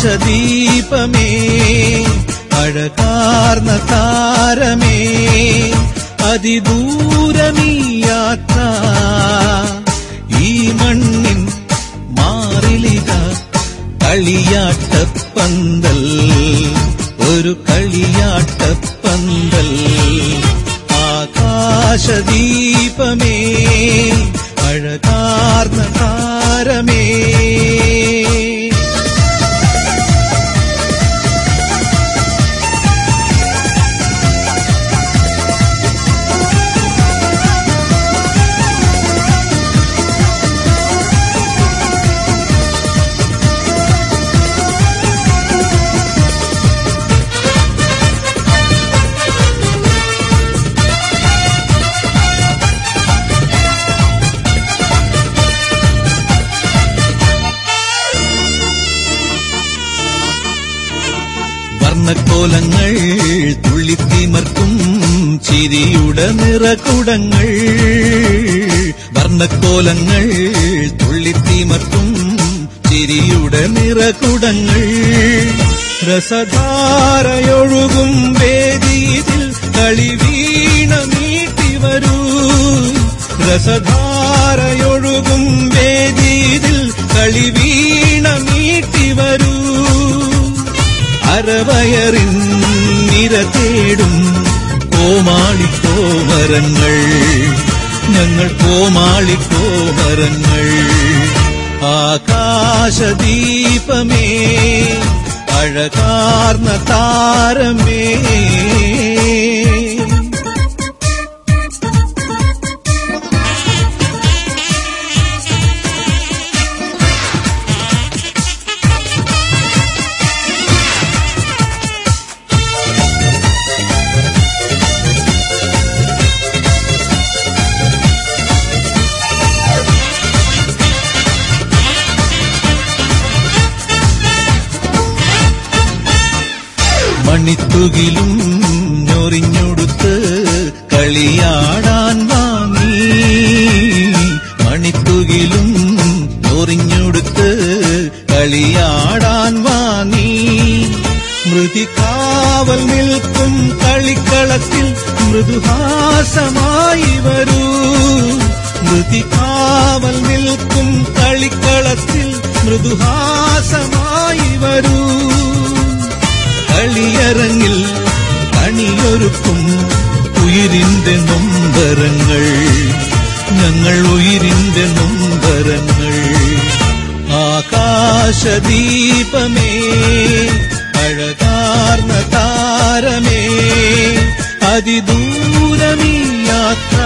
ആകാശദീപമേ അഴകാർന്ന താരമേ അതിദൂരമീ യാത്ര ഈ മണ്ണിൻ മാറിലിക കളിയാട്ടപ്പന്തൽ ഒരു കളിയാട്ടപ്പന്തൽ ആകാശദീപമേ അഴകാർന്ന താരമേ വർണ്ണക്കോലങ്ങൾ തുള്ളിത്തിമർക്കും ചിരിയുടെ നിറകുടങ്ങൾ വർണ്ണക്കോലങ്ങൾ തുള്ളിത്തിമർക്കും ചിരിയുടെ നിറകുടങ്ങൾ രസധാരയൊഴുകും വേദിയിൽ കളിവീണ നീട്ടി വരൂ രസധാരയൊഴുകും വേദിയിൽ കളിവീണ നീട്ടി വരൂ അരവയറിൻ നിര തേടും കോമാളിക്കോമരങ്ങൾ ഞങ്ങൾ കോമാളിക്കോമരങ്ങൾ ആകാശദീപമേ അഴകാർന്ന താരമേ മണിത്തുകിലും ഞൊറിഞ്ഞൊടുത്ത് കളിയാടാൻ വാങ്ങി മണിത്തുകിലും ഞൊറിഞ്ഞൊടുത്ത് കളിയാടാൻ വാങ്ങി മൃതികാവൽ നിൽക്കും കളിക്കളത്തിൽ മൃദുഹാസമായി വരൂ മൃതികാവൽ നിൽക്കും കളിക്കളത്തിൽ മൃദുഹാസമായി വരൂ കളിയരങ്ങിൽ കണിയൊരുക്കും ഉയിരിന്റെ നൊമ്പരങ്ങൾ ഞങ്ങൾ ഉയിരിന്റെ നൊമ്പരങ്ങൾ ആകാശദീപമേ അഴകാർന്ന താരമേ അതിദൂരമീ യാത്ര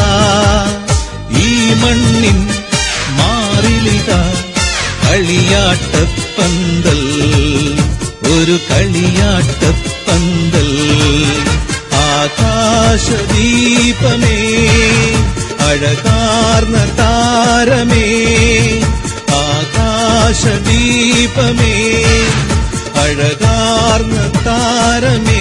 ഈ മണ്ണിൻ മാറിലിക കളിയാട്ടപ്പന്തൽ ഒരു കളിയാട്ടപ്പന്തൽ ആകാശദീപമേ അഴകാർന്ന താരമേ ആകാശദീപമേ അഴകാർന്ന താരമേ